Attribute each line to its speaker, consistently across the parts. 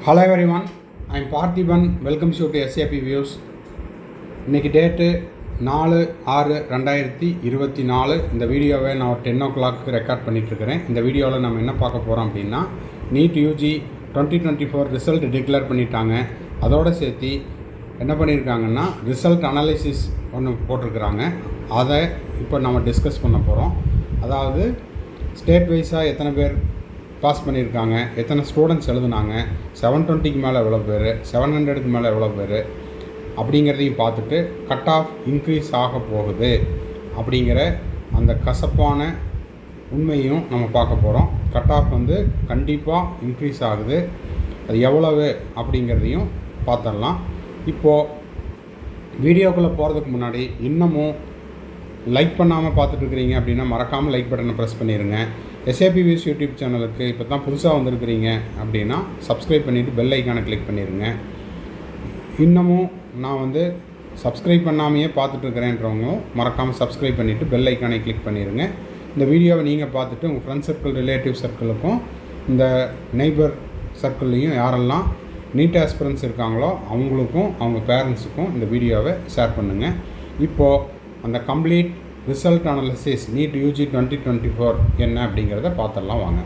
Speaker 1: hello everyone I'm Parthiban welcome ஷூ to SAP views இன்றைக்கி date நாலு ஆறு ரெண்டாயிரத்தி இருபத்தி நாலு இந்த வீடியோவை நான் ஒரு டென் ஓ கிளாக்கு ரெக்கார்ட் பண்ணிகிட்ருக்கிறேன் இந்த வீடியோவில் நம்ம என்ன பார்க்க போகிறோம் அப்படின்னா NEET UG twenty twenty four result declare பண்ணிட்டாங்க அதோடு சேர்த்து என்ன பண்ணியிருக்காங்கன்னா ரிசல்ட் அனாலிசிஸ் ஒன்று போட்டிருக்கிறாங்க அதை இப்போ நம்ம டிஸ்கஸ் பண்ண போகிறோம் அதாவது ஸ்டேட் வைஸாக எத்தனை பேர் பாஸ் பண்ணியிருக்காங்க எத்தனை ஸ்டூடெண்ட்ஸ் எழுதுனாங்க செவன் டுவெண்ட்டிக்கு மேலே எவ்வளோ பேர் செவன் ஹண்ட்ரடுக்கு மேலே எவ்வளோ பேர் அப்படிங்கிறதையும் பார்த்துட்டு கட் ஆஃப் இன்க்ரீஸ் ஆக போகுது அப்படிங்கிற அந்த கசப்பான உண்மையும் நம்ம பார்க்க போகிறோம் கட் ஆஃப் வந்து கண்டிப்பாக இன்க்ரீஸ் ஆகுது அது எவ்வளவு அப்படிங்கிறதையும் பார்த்துடலாம் இப்போது வீடியோக்குள்ளே போகிறதுக்கு முன்னாடி இன்னமும் லைக் பண்ணாமல் பார்த்துட்டு இருக்கிறீங்க அப்படின்னா மறக்காமல் லைக் பட்டனை ப்ரெஸ் பண்ணிடுங்க எஸ்ஏபி வியூஸ் யூடியூப் சேனலுக்கு இப்போ தான் புதுசாக வந்திருக்கிறீங்க அப்படின்னா சப்ஸ்கிரைப் பண்ணிவிட்டு பெல் ஐக்கானை கிளிக் பண்ணிடுங்க இன்னமும் நான் வந்து சப்ஸ்கிரைப் பண்ணாமையே பார்த்துட்ருக்கிறேன்றவங்களும் மறக்காமல் சப்ஸ்கிரைப் பண்ணிவிட்டு பெல் ஐக்கானை கிளிக் பண்ணிடுங்க இந்த வீடியோவை நீங்கள் பார்த்துட்டு உங்கள் ஃப்ரெண்ட் சர்க்கிள் ரிலேட்டிவ் சர்க்கிளுக்கும் இந்த நெய்பர் சர்க்கிள்லேயும் யாரெல்லாம் நீட் ஆஸ்பிரன்ஸ் இருக்காங்களோ அவங்களுக்கும் அவங்க பேரண்ட்ஸுக்கும் இந்த வீடியோவை ஷேர் பண்ணுங்கள் இப்போது அந்த complete result analysis NEET UG twenty twenty four என்ன அப்படிங்கிறத பார்த்துடலாம் வாங்க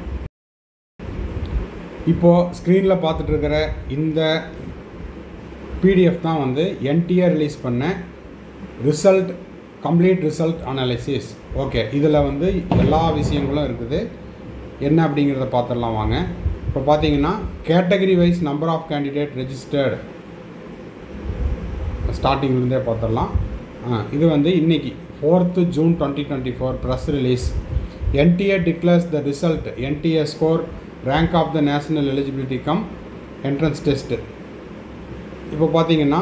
Speaker 1: இப்போது ஸ்க்ரீனில் பார்த்துட்டு இருக்கிற இந்த பிடிஎஃப் தான் வந்து என்டிஏ ரிலீஸ் பண்ண result complete result analysis okay இதில் வந்து எல்லா விஷயங்களும் இருக்குது என்ன அப்படிங்கிறத பார்த்துடலாம் வாங்க இப்போ பார்த்தீங்கன்னா category wise number of candidate registered ஸ்டார்டிங்லேருந்தே பார்த்துடலாம் இது வந்து இன்றைக்கி fourth June twenty twenty four press release NTA declares the result NTA score rank of the national eligibility cum entrance test இப்போ பார்த்தீங்கன்னா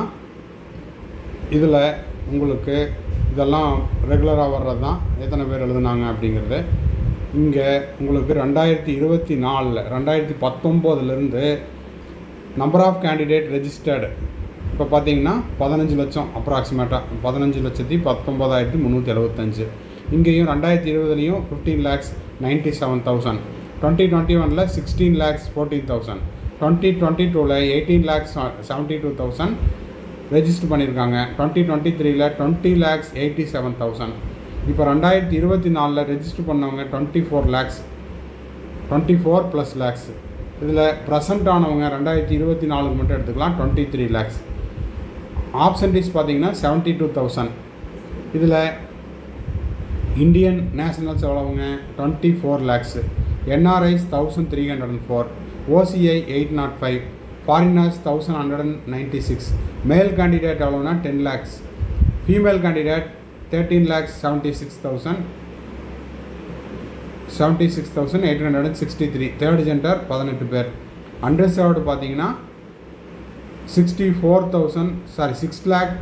Speaker 1: இதில் உங்களுக்கு இதெல்லாம் ரெகுலராக வர்றது தான் எத்தனை பேர் எழுதுனாங்க அப்படிங்கிறது இங்கே உங்களுக்கு ரெண்டாயிரத்தி இருபத்தி நாலில் ரெண்டாயிரத்தி பத்தொம்போதுலேருந்து நம்பர் ஆஃப் கேண்டிடேட் ரெஜிஸ்டர்டு இப்போ பார்த்தீங்கன்னா பதினஞ்சு லட்சம் அப்ராக்சிமேட்டாக பதினஞ்சு லட்சத்தி பத்தொம்போதாயிரத்தி முந்நூற்றி எழுபத்தஞ்சு இங்கேயும் ரெண்டாயிரத்தி இருபதுலேயும் fifteen lakhs ninety seven thousand twenty twenty ஒனில் sixteen lakhs fourteen thousand twenty twenty டூவில் eighteen lakhs seventy two thousand register பண்ணியிருக்காங்க டுவெண்ட்டி டுவெண்ட்டி த்ரீல twenty lakhs eighty seven thousand இப்போ ரெண்டாயிரத்தி இருபத்தி நாலில் ரெஜிஸ்டர் பண்ணவங்க twenty four lakhs twenty four plus lakhs இதில் ப்ரெசண்ட் ஆனவங்க ரெண்டாயிரத்தி இருபத்தி நாலுக்கு மட்டும் எடுத்துக்கலாம் டுவெண்ட்டி த்ரீ லேக்ஸ் ஆப்சன்டேஜ் பார்த்தீங்கன்னா செவன்ட்டி டூ தௌசண்ட் இதில் இந்தியன் நேஷனல்ஸ் எவ்வளவுங்க twenty four lakhs NRIs thousand three hundred and four OCI eight nought five foreigners thousand hundred and ninety six male candidate எவ்வளோனா ten lakhs female candidate thirteen lakhs seventy six thousand seventy six thousand eight hundred and sixty three third gender பதினெட்டு பேர் unreserved பார்த்தீங்கன்னா sixty four thousand sorry six lakh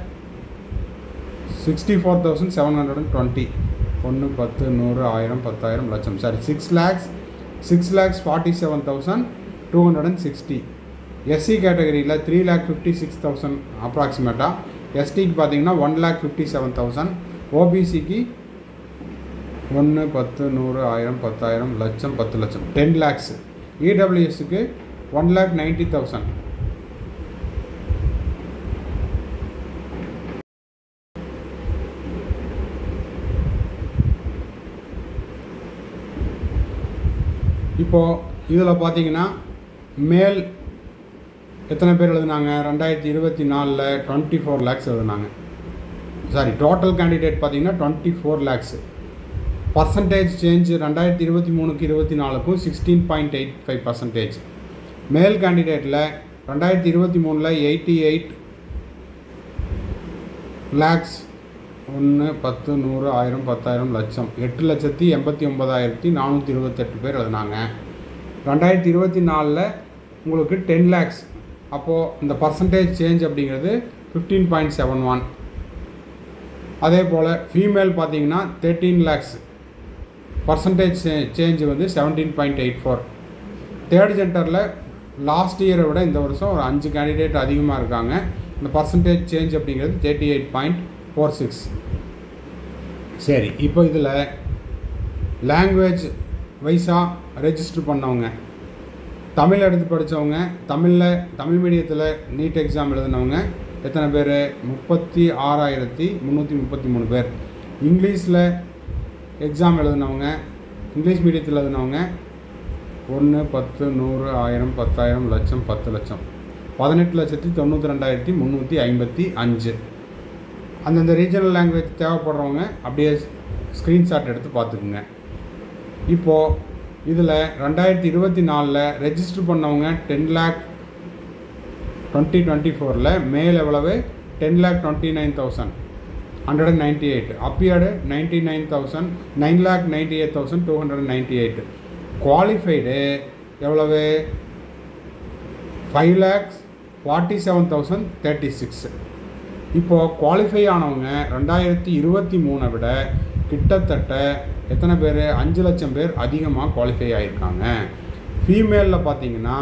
Speaker 1: sixty four thousand seven hundred and twenty ஒன்று பத்து நூறு ஆயிரம் பத்தாயிரம் லட்சம் sorry six lakhs six lakhs forty seven thousand two hundred and sixty SC கேட்டகரியில் three lakh fifty six thousand அப்ராக்சிமேட்டாக எஸ்டிக்கு பார்த்தீங்கன்னா one lakh fifty seven thousand ஓபிசிக்கு ஒன்று பத்து நூறு ஆயிரம் பத்தாயிரம் லட்சம் பத்து லட்சம் டென் லேக்ஸ் இடபிள்யூஎஸ்க்கு ஒன் லேக் நைன்ட்டி தௌசண்ட் இப்போது இதில் பார்த்தீங்கன்னா மேல் எத்தனை பேர் எழுதுனாங்க ரெண்டாயிரத்தி இருபத்தி நாலில் டுவெண்ட்டி ஃபோர் லேக்ஸ் எழுதுனாங்க சாரி டோட்டல் கேண்டிடேட் பார்த்தீங்கன்னா twenty four lakhs percentage change ரெண்டாயிரத்தி இருபத்தி மூணுக்கு இருபத்தி நாலுக்கும் sixteen point eight five percentage male கேண்டிடேட்டில் ரெண்டாயிரத்தி இருபத்தி மூணில் எயிட்டி எயிட் லேக்ஸ் ஒன்று பத்து நூறு ஆயிரம் பத்தாயிரம் லட்சம் எட்டு லட்சத்தி எண்பத்தி ஒம்பதாயிரத்தி நானூற்றி இருபத்தெட்டு பேர் எழுதினாங்க ரெண்டாயிரத்தி இருபத்தி நாலில் உங்களுக்கு டென் லேக்ஸ் அப்போது இந்த பர்சன்டேஜ் சேஞ்ச் அப்படிங்கிறது ஃபிஃப்டீன் பாயிண்ட் செவன் ஒன் அதே போல் ஃபீமேல் பார்த்தீங்கன்னா தேர்ட்டீன் லேக்ஸ் பர்சன்டேஜ் சேஞ்ச் வந்து seventeen point eight four third ஜென்டரில் லாஸ்ட் இயரை விட இந்த வருஷம் ஒரு அஞ்சு கேண்டிடேட் அதிகமாக இருக்காங்க இந்த பர்சன்டேஜ் சேஞ்ச் அப்படிங்கிறது thirty eight point four six சரி இப்போ இதில் லாங்குவேஜ் வைஸாக ரெஜிஸ்டர் பண்ணவங்க தமிழ் எடுத்து படித்தவங்க தமிழில் தமிழ் மீடியத்தில் நீட் எக்ஸாம் எழுதினவங்க எத்தனை பேர் முப்பத்தி ஆறாயிரத்தி முந்நூற்றி முப்பத்தி மூணு பேர் இங்கிலீஷில் எக்ஸாம் எழுதினவங்க இங்கிலீஷ் மீடியத்தில் எழுதினவங்க ஒன்று பத்து நூறு ஆயிரம் பத்தாயிரம் லட்சம் பத்து லட்சம் பதினெட்டு லட்சத்தி தொண்ணூற்றி ரெண்டாயிரத்தி முந்நூற்றி ஐம்பத்தி அஞ்சு அந்தந்த ரீஜனல் லாங்குவேஜ் தேவைப்படுறவங்க அப்படியே ஸ்க்ரீன்ஷாட் எடுத்து பார்த்துக்குங்க இப்போது இதில் ரெண்டாயிரத்தி இருபத்தி நாலில் ரெஜிஸ்டர் பண்ணவங்க டென் லேக் டுவெண்ட்டி டுவெண்ட்டி ஃபோரில் மேல் எவ்வளவு ten lakh twenty nine thousand hundred and ninety eight appeared ninety nine thousand nine lakh ninety eight thousand two hundred ninety eight qualified எவ்வளவு five lakhs forty seven thousand thirty six இப்போது qualify ஆனவங்க ரெண்டாயிரத்தி இருபத்தி மூணை விட கிட்டத்தட்ட எத்தனை பேர் அஞ்சு லட்சம் பேர் அதிகமாக குவாலிஃபை ஆகியிருக்காங்க ஃபீமேலில் பார்த்தீங்கன்னா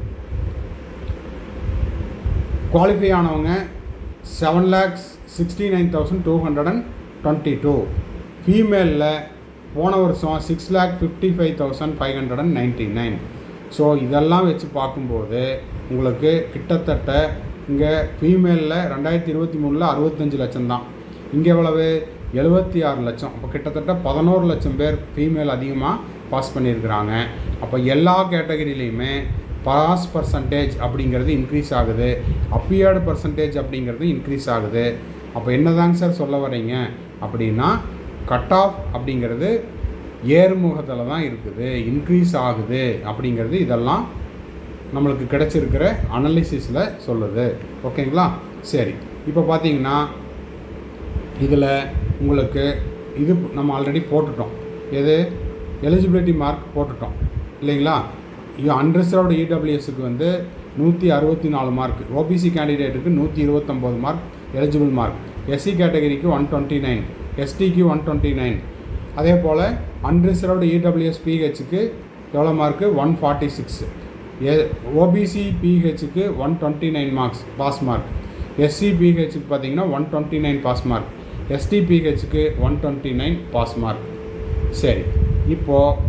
Speaker 1: குவாலிஃபை ஆனவங்க seven lakhs sixty nine thousand two hundred and twenty two ஃபீமேலில் போன வருஷம் six lakh fifty five thousand five hundred and ninety nine so இதெல்லாம் வச்சு பார்க்கும்போது உங்களுக்கு கிட்டத்தட்ட இங்கே ஃபீமேலில் ரெண்டாயிரத்தி இருபத்தி மூணில் அறுபத்தஞ்சு லட்சம் தான் இங்கே எவ்வளவு எழுபத்தி ஆறு லட்சம் அப்போ கிட்டத்தட்ட பதினோரு லட்சம் பேர் ஃபீமேல் அதிகமாக பாஸ் பண்ணியிருக்கிறாங்க அப்போ எல்லா கேட்டகரியிலையுமே பாஸ் பர்சன்டேஜ் அப்படிங்கிறது இன்க்ரீஸ் ஆகுது அப்பியர்டு பர்சன்டேஜ் அப்படிங்கிறது இன்க்ரீஸ் ஆகுது அப்போ என்னதாங்க சார் சொல்ல வரீங்க அப்படின்னா கட் ஆஃப் அப்படிங்கிறது ஏறுமுகத்தில் தான் இருக்குது இன்க்ரீஸ் ஆகுது அப்படிங்கிறது இதெல்லாம் நம்மளுக்கு கிடைச்சிருக்கிற அனலிசிஸில் சொல்லுது ஓகேங்களா சரி இப்போ பார்த்தீங்கன்னா இதில் உங்களுக்கு இது நம்ம ஆல்ரெடி போட்டுட்டோம் எது எலிஜிபிலிட்டி மார்க் போட்டுட்டோம் இல்லைங்களா அன்ரிசர்வ்டு இடபிள்யூஎஸ்க்கு வந்து நூற்றி அறுபத்தி நாலு மார்க் ஓபிசி கேண்டிடேட்டுக்கு நூற்றி இருபத்தொம்போது மார்க் எலிஜிபிள் மார்க் எஸ்சி கேட்டகரிக்கு ஒன் டுவெண்ட்டி நைன் எஸ்டிக்கு ஒன் டுவெண்ட்டி நைன் அதே போல் அன்ரிசர்வ்டு இடபிள்யூஎஸ் பிஹெச்சுக்கு எவ்வளோ மார்க்கு ஒன் ஃபார்ட்டி சிக்ஸ் ஏ ஓபிசி பிஹெச்சுக்கு one twenty nine marks pass mark SC பிஹெச்சுக்கு பார்த்தீங்கன்னா one twenty nine pass mark ST பிஹெச்சுக்கு one twenty nine pass mark சரி இப்போது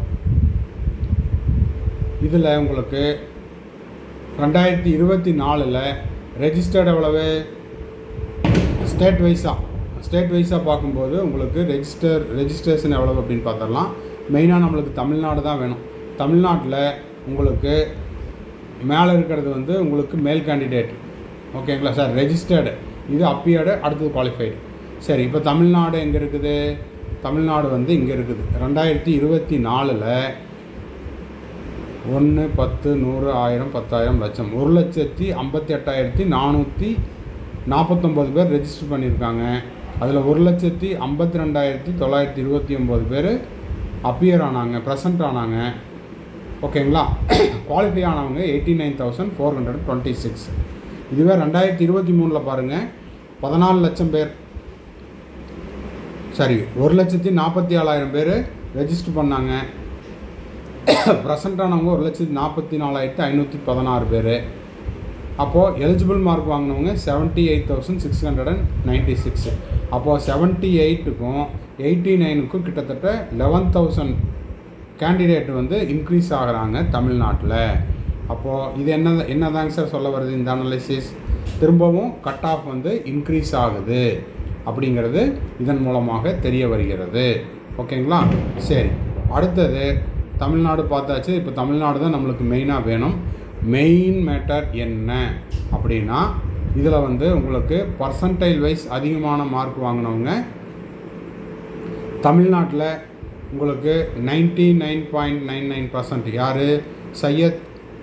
Speaker 1: இதில் உங்களுக்கு ரெண்டாயிரத்தி இருபத்தி நாலில் ரெஜிஸ்டர்ட் எவ்வளவு ஸ்டேட் வைஸாக ஸ்டேட் வைஸாக பார்க்கும்போது உங்களுக்கு ரெஜிஸ்டர் ரெஜிஸ்ட்ரேஷன் எவ்வளவு அப்படின்னு பார்த்தரலாம் மெயினாக நம்மளுக்கு தமிழ்நாடு தான் வேணும் தமிழ்நாட்டில் உங்களுக்கு மேலே இருக்கிறது வந்து உங்களுக்கு மேல் கேண்டிடேட் ஓகேங்களா சார் ரெஜிஸ்டர்டு இது அப்பியர்டு அடுத்தது குவாலிஃபைடு சரி இப்போ தமிழ்நாடு எங்கே இருக்குது தமிழ்நாடு வந்து இங்கே இருக்குது ரெண்டாயிரத்தி இருபத்தி நாலில் ஒன்று பத்து நூறு ஆயிரம் பத்தாயிரம் லட்சம் ஒரு லட்சத்தி ஐம்பத்தி எட்டாயிரத்தி நானூற்றி நாற்பத்தொம்போது பேர் ரெஜிஸ்டர் பண்ணியிருக்காங்க அதில் ஒரு லட்சத்தி ஐம்பத்தி ரெண்டாயிரத்தி தொள்ளாயிரத்தி இருபத்தி ஒம்பது பேர் அப்பியர் ஆனாங்க ப்ரெசன்ட் ஆனாங்க ஓகேங்களா குவாலிஃபை ஆனவங்க eighty nine thousand four hundred twenty six இதுவே ரெண்டாயிரத்தி இருபத்தி மூணில் பாருங்கள் பதினாலு லட்சம் பேர் சரி ஒரு லட்சத்தி நாற்பத்தி ஏழாயிரம் பேர் ரெஜிஸ்டர் பண்ணாங்க ப்ரெசண்ட் ஆனவங்க ஒரு லட்சத்தி நாற்பத்தி நாலாயிரத்தி ஐநூற்றி பதினாறு பேர் அப்போது எலிஜிபிள் மார்க் வாங்கினவங்க seventy eight thousand six hundred and ninety six அப்போது செவன்ட்டி எயிட்டுக்கும் எயிட்டி நைனுக்கும் கிட்டத்தட்ட லெவன் தௌசண்ட் கேண்டிடேட் வந்து இன்க்ரீஸ் ஆகுறாங்க தமிழ்நாட்டில் அப்போது இது என்ன என்னதாங்க சார் சொல்ல வருது இந்த அனாலிசிஸ் திரும்பவும் கட் ஆஃப் வந்து இன்க்ரீஸ் ஆகுது அப்படிங்கிறது இதன் மூலமாக தெரிய வருகிறது ஓகேங்களா சரி அடுத்தது தமிழ்நாடு பார்த்தாச்சு இப்போ தமிழ்நாடு தான் நம்மளுக்கு மெயினாக வேணும் மெயின் மேட்டர் என்ன அப்படின்னா இதில் வந்து உங்களுக்கு பர்சன்டைல் வைஸ் அதிகமான மார்க் வாங்கினவங்க தமிழ்நாட்டில் உங்களுக்கு ninety nine point nine nine percent யார் சையத்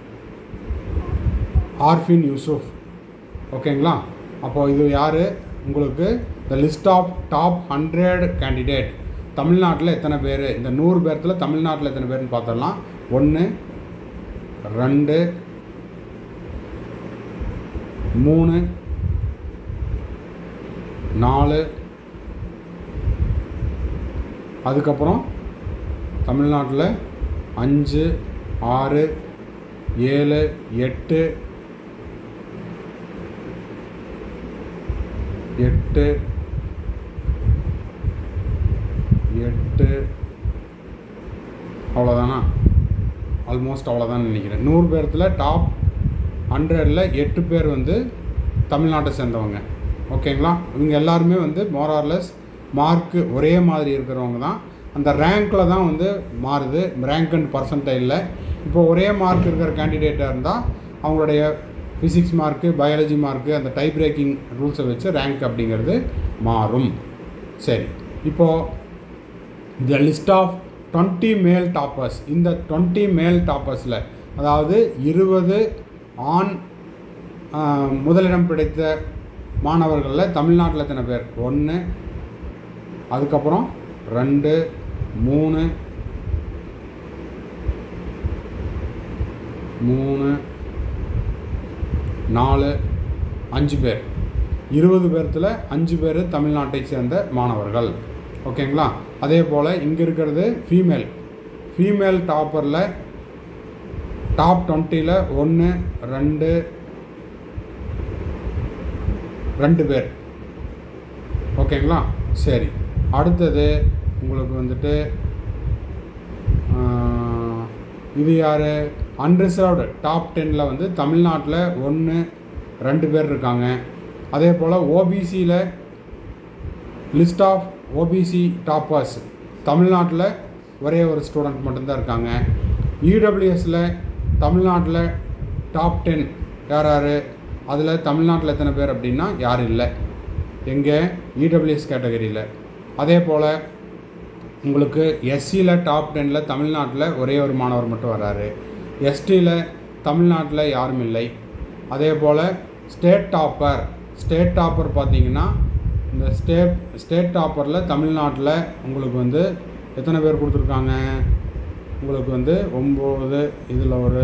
Speaker 1: ஆர்ஃபின் யூசுஃப் ஓகேங்களா அப்போது இது யார் உங்களுக்கு the list of top hundred candidate தமிழ்நாட்டில் எத்தனை பேர் இந்த நூறு பேர்த்தில் தமிழ்நாட்டில் எத்தனை பேர்னு பார்த்துடலாம் ஒன்று ரெண்டு மூணு நாலு அதுக்கப்புறம் தமிழ்நாட்டில் அஞ்சு ஆறு ஏழு எட்டு எட்டு எட்டு அவ்வளோதானா ஆல்மோஸ்ட் அவ்வளோதான் நினைக்கிறேன் நூறு பேர்த்தில் டாப் ஹண்ட்ரடில் எட்டு பேர் வந்து தமிழ்நாட்டை சேர்ந்தவங்க ஓகேங்களா இவங்க எல்லாருமே வந்து மோரார்லெஸ் மார்க்கு ஒரே மாதிரி இருக்கிறவங்க தான் அந்த ரேங்க்கில் தான் வந்து மாறுது ரேங்க் அண்ட் பர்சன்டைலில் இப்போ ஒரே மார்க் இருக்கிற கேண்டிடேட்டாக இருந்தால் அவங்களுடைய ஃபிசிக்ஸ் மார்க்கு பயாலஜி மார்க்கு அந்த டை பிரேக்கிங் ரூல்ஸை வச்சு ரேங்க் அப்படிங்கிறது மாறும் சரி இப்போது the list of twenty male toppers இந்த டுவெண்ட்டி மேல் டாப்பர்ஸில் அதாவது இருபது ஆண் ஆஹ், முதலிடம் பிடித்த மாணவர்களில் தமிழ்நாட்டில் எத்தனை பேர் ஒன்று அதுக்கப்புறம் ரெண்டு மூணு மூணு நாலு அஞ்சு பேர் இருபது பேர்த்தில் அஞ்சு பேர் தமிழ்நாட்டை சேர்ந்த மாணவர்கள் ஓகேங்களா அதே போல் இங்கே இருக்கிறது ஃபீமேல் ஃபீமேல் டாப்பரில் டாப் டுவெண்ட்டியில் ஒன்று ரெண்டு ரெண்டு பேர் ஓகேங்களா சரி அடுத்தது உங்களுக்கு வந்துட்டு ஆஹ், இது யார் அன்ரிசர்வ்டு டாப் டென்னில் வந்து தமிழ்நாட்டில் ஒன்று ரெண்டு பேர் இருக்காங்க அதே போல் ஓபிசியில் லிஸ்ட் ஆஃப் ஓபிசி டாப்பர்ஸ் தமிழ்நாட்டில் ஒரே ஒரு ஸ்டூடெண்ட் மட்டும்தான் இருக்காங்க இடபிள்யூஎஸில் தமிழ்நாட்டில் டாப் டென் யார் யார் அதில் தமிழ்நாட்டில் எத்தனை பேர் அப்படின்னா யாரும் இல்லை எங்கே இடபிள்யூஎஸ் கேட்டகரியில் அதே போல் உங்களுக்கு எஸ்சியில் டாப் டெனில் தமிழ்நாட்டில் ஒரே ஒரு மாணவர் மட்டும் வராரு எஸ்டியில் தமிழ்நாட்டில் யாரும் இல்லை அதே போல் ஸ்டேட் டாப்பர் ஸ்டேட் டாப்பர் பார்த்தீங்கன்னா இந்த ஸ்டேட் ஸ்டேட் டாப்பரில் தமிழ்நாட்டில் உங்களுக்கு வந்து எத்தனை பேர் கொடுத்துருக்காங்க உங்களுக்கு வந்து ஒம்பது இதில் ஒரு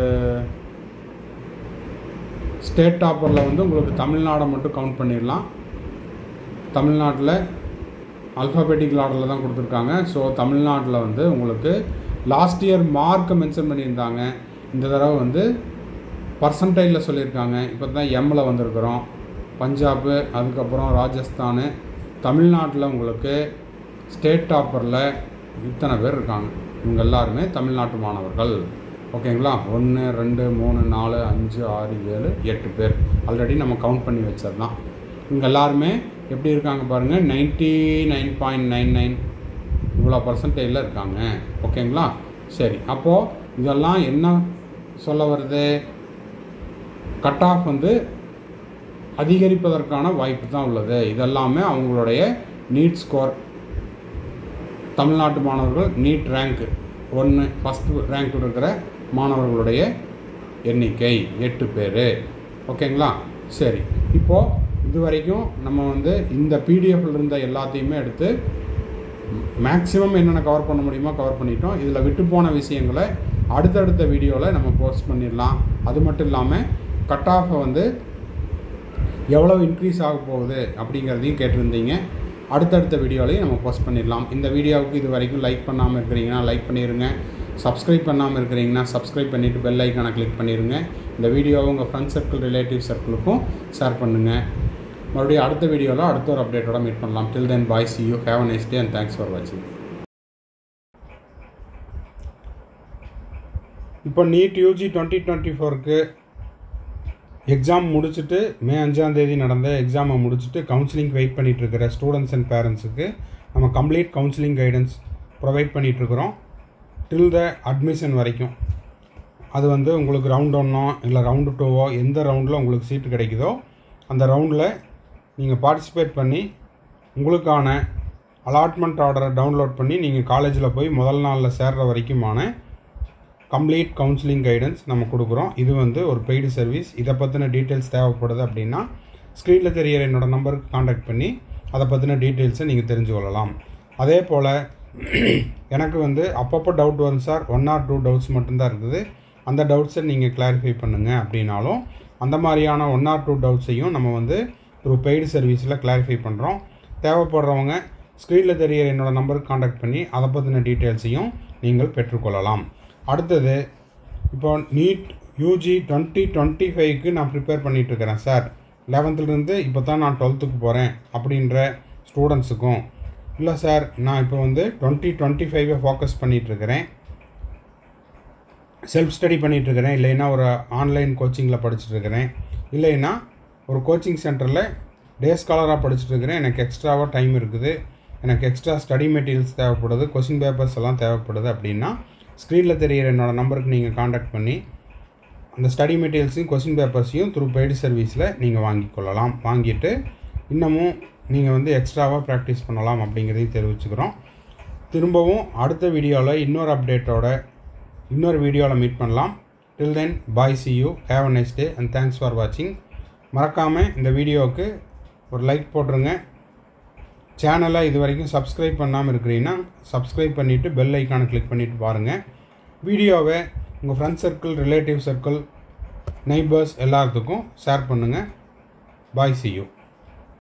Speaker 1: ஸ்டேட் டாப்பரில் வந்து உங்களுக்கு தமிழ்நாடை மட்டும் கவுண்ட் பண்ணிடலாம் தமிழ்நாட்டில் அல்ஃபாபெட்டிக்கல் ஆர்டரில் தான் கொடுத்துருக்காங்க ஸோ தமிழ்நாட்டில் வந்து உங்களுக்கு லாஸ்ட் இயர் மார்க்கை மென்ஷன் பண்ணியிருந்தாங்க இந்த தடவை வந்து பர்சன்டைலில் சொல்லியிருக்காங்க இப்போ தான் எம்மில் வந்திருக்கிறோம் பஞ்சாபு அதுக்கப்புறம் ராஜஸ்தானு தமிழ்நாட்டில் உங்களுக்கு ஸ்டேட் டாப்பரில் இத்தனை பேர் இருக்காங்க இவங்க எல்லாருமே தமிழ்நாட்டு மாணவர்கள் ஓகேங்களா ஒன்று ரெண்டு மூணு நாலு அஞ்சு ஆறு ஏழு எட்டு பேர் ஆல்ரெடி நம்ம கவுண்ட் பண்ணி வச்சது தான் இவங்க எல்லாருமே எப்படி இருக்காங்க பாருங்கள் ninety nine point nine nine இவ்வளோ பர்சன்டேஜில் இருக்காங்க ஓகேங்களா சரி அப்போது இதெல்லாம் என்ன சொல்ல வருது கட் ஆஃப் வந்து அதிகரிப்பதற்கான வாய்ப்பு தான் உள்ளது இதெல்லாமே அவங்களுடைய நீட் ஸ்கோர் தமிழ்நாட்டு மாணவர்கள் நீட் ரேங்க் ஒன்று ஃபஸ்ட்டு ரேங்க் இருக்கிற மாணவர்களுடைய எண்ணிக்கை எட்டு பேர் ஓகேங்களா சரி இப்போது இது வரைக்கும் நம்ம வந்து இந்த பிடிஎஃப்ல இருந்த எல்லாத்தையுமே எடுத்து மேக்ஸிமம் என்னென்ன கவர் பண்ண முடியுமோ கவர் பண்ணிட்டோம் இதில் விட்டு போன விஷயங்களை அடுத்தடுத்த வீடியோவில் நம்ம போஸ்ட் பண்ணிடலாம் அது மட்டும் இல்லாமல் கட் ஆஃபை வந்து எவ்வளோ இன்க்ரீஸ் ஆக போகுது அப்படிங்கிறதையும் கேட்டிருந்தீங்க அடுத்தடுத்த வீடியோலையும் நம்ம போஸ்ட் பண்ணிடலாம் இந்த வீடியோவுக்கு இது வரைக்கும் லைக் பண்ணாமல் இருக்கிறீங்கன்னா லைக் பண்ணிடுங்க சப்ஸ்கிரைப் பண்ணாமல் இருக்கிறீங்கன்னா சப்ஸ்கிரைப் பண்ணிவிட்டு பெல் ஐக்கானை கிளிக் பண்ணிடுங்க இந்த வீடியோவை உங்கள் ஃப்ரெண்ட் சர்க்கிள் ரிலேட்டிவ் சர்க்கிளுக்கும் ஷேர் பண்ணுங்கள் மறுபடியும் அடுத்த வீடியோவில் அடுத்த ஒரு அப்டேட்டோட மீட் பண்ணலாம் till then bye see you have a nice day and thanks for வாட்சிங் இப்போ நீட் யூஜி டுவெண்ட்டி டுவெண்ட்டி ஃபோருக்கு எக்ஸாம் முடிச்சுட்டு மே அஞ்சாம் தேதி நடந்த எக்ஸாமை முடிச்சுட்டு கவுன்சிலிங் வெயிட் பண்ணிட்டு இருக்கிற ஸ்டூடெண்ட்ஸ் அண்ட் பேரண்ட்ஸுக்கு நம்ம கம்ப்ளீட் கவுன்சிலிங் கைடன்ஸ் ப்ரொவைட் பண்ணிகிட்ருக்குறோம் டில் த அட்மிஷன் வரைக்கும் அது வந்து உங்களுக்கு ரவுண்ட் ஒன்னோ இல்லை ரவுண்டு டூவோ எந்த ரவுண்டில் உங்களுக்கு சீட்டு கிடைக்குதோ அந்த ரவுண்டில் நீங்கள் பார்ட்டிசிபேட் பண்ணி உங்களுக்கான அலாட்மெண்ட் ஆர்டரை டவுன்லோட் பண்ணி நீங்கள் காலேஜில் போய் முதல் நாளில் சேர்ற வரைக்குமான கம்ப்ளீட் கவுன்சிலிங் கைடன்ஸ் நம்ம கொடுக்குறோம் இது வந்து ஒரு பெய்டு சர்வீஸ் இதை பற்றின டீட்டெயில்ஸ் தேவைப்படுது அப்படின்னா ஸ்க்ரீனில் தெரியிற என்னோட நம்பருக்கு காண்டாக்ட் பண்ணி அதை பற்றின டீட்டெயில்ஸை நீங்கள் தெரிஞ்சு கொள்ளலாம் அதே போல் எனக்கு வந்து அப்பப்போ டவுட் வரும் sir one or two doubts மட்டும்தான் இருக்குது அந்த டவுட்ஸை நீங்கள் கிளாரிஃபை பண்ணுங்கள் அப்படின்னாலும் அந்த மாதிரியான ஒன் ஆர் டூ டவுட்ஸையும் நம்ம வந்து த்ரூ பெய்டு சர்வீஸில் கிளாரிஃபை பண்ணுறோம் தேவைப்படுறவங்க ஸ்க்ரீனில் தெரியிற என்னோடய நம்பருக்கு காண்டாக்ட் பண்ணி அதை பற்றின டீட்டெயில்ஸையும் நீங்கள் பெற்றுக்கொள்ளலாம் அடுத்தது இப்போ நீட் யூஜி டுவெண்ட்டி டுவெண்ட்டி ஃபைவ்க்கு நான் ப்ரிப்பேர் பண்ணிகிட்ருக்கிறேன் சார் லெவன்த்துலேருந்து இப்போ தான் நான் டுவெல்த்துக்கு போகிறேன் அப்படின்ற ஸ்டூடெண்ட்ஸுக்கும் இல்லை சார் நான் இப்போ வந்து டுவெண்ட்டி டுவெண்ட்டி ஃபைவை ஃபோக்கஸ் பண்ணிகிட்ருக்கிறேன் செல்ஃப் ஸ்டடி பண்ணிகிட்ருக்கிறேன் இல்லைன்னா ஒரு ஆன்லைன் கோச்சிங்கில் படிச்சுட்ருக்கிறேன் இல்லைன்னா ஒரு கோச்சிங் சென்டரில் டே ஸ்காலராக படிச்சுட்ருக்கிறேன் எனக்கு எக்ஸ்ட்ராவாக டைம் இருக்குது எனக்கு எக்ஸ்ட்ரா ஸ்டடி மெட்டீரியல்ஸ் தேவைப்படுது கொஷின் பேப்பர்ஸ் எல்லாம் தேவைப்படுது அப்படின்னா ஸ்க்ரீனில் தெரிகிற என்னோடய நம்பருக்கு நீங்கள் காண்டாக்ட் பண்ணி அந்த ஸ்டடி மெட்டீரியல்ஸையும் கொஷின் பேப்பர்ஸையும் த்ரூ பெய்டு சர்வீஸில் நீங்கள் வாங்கிக் கொள்ளலாம் வாங்கிட்டு இன்னமும் நீங்கள் வந்து எக்ஸ்ட்ராவாக ப்ராக்டிஸ் பண்ணலாம் அப்படிங்கிறதையும் தெரிவிச்சுக்கிறோம் திரும்பவும் அடுத்த வீடியோவில் இன்னொரு அப்டேட்டோட இன்னொரு வீடியோவில் மீட் பண்ணலாம் till then bye see you have a nice day and thanks for வாட்சிங் மறக்காமல் இந்த வீடியோவுக்கு ஒரு லைக் போட்டுருங்க சேனலை இது வரைக்கும் சப்ஸ்கிரைப் பண்ணாமல் இருக்கிறீங்கன்னா சப்ஸ்கிரைப் பண்ணிவிட்டு பெல் ஐக்கானை கிளிக் பண்ணிவிட்டு பாருங்கள் வீடியோவை உங்கள் friend circle relative circle neighbours எல்லாத்துக்கும் ஷேர் பண்ணுங்கள் பாய் சி யூ